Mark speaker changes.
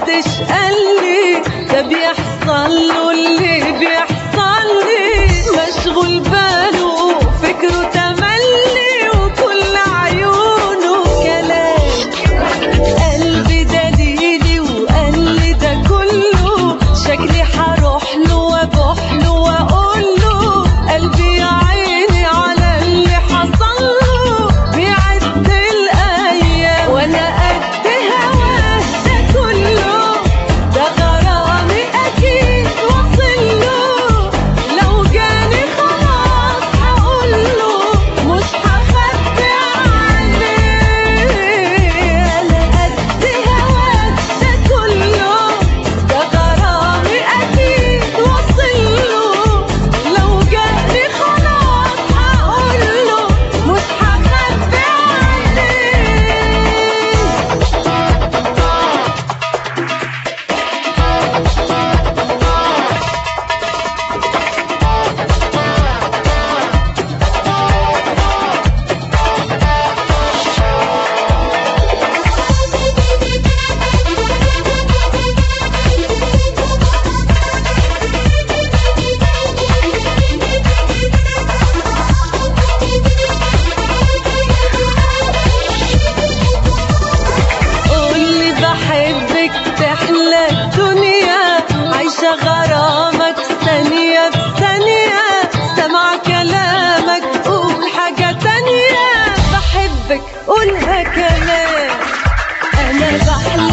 Speaker 1: حدش قالي ده بيحصل له اللي بيحصل لي مشغول باله فكره تملي وكل عيونه كلام قلبي دليلي وقال لي ده كله شكلي هروح له وابوح له واقول له قلبي يا عيني على اللي حصل له بيعد الايام وانا قد هواه ده كله ده غرامي اكيد واصل له لو جاني خلاص هقول له مش هخبي عليه انا قد هواه ده كله ده غرامي اكيد واصل له لو جاني خلاص هقول له مش هخبي عليه قولي بحبك تحلى الدنيا عايشة غرامك ثانية بثانية سمع كلامك قول حاجة تانية بحبك قولها كمان أنا بحلم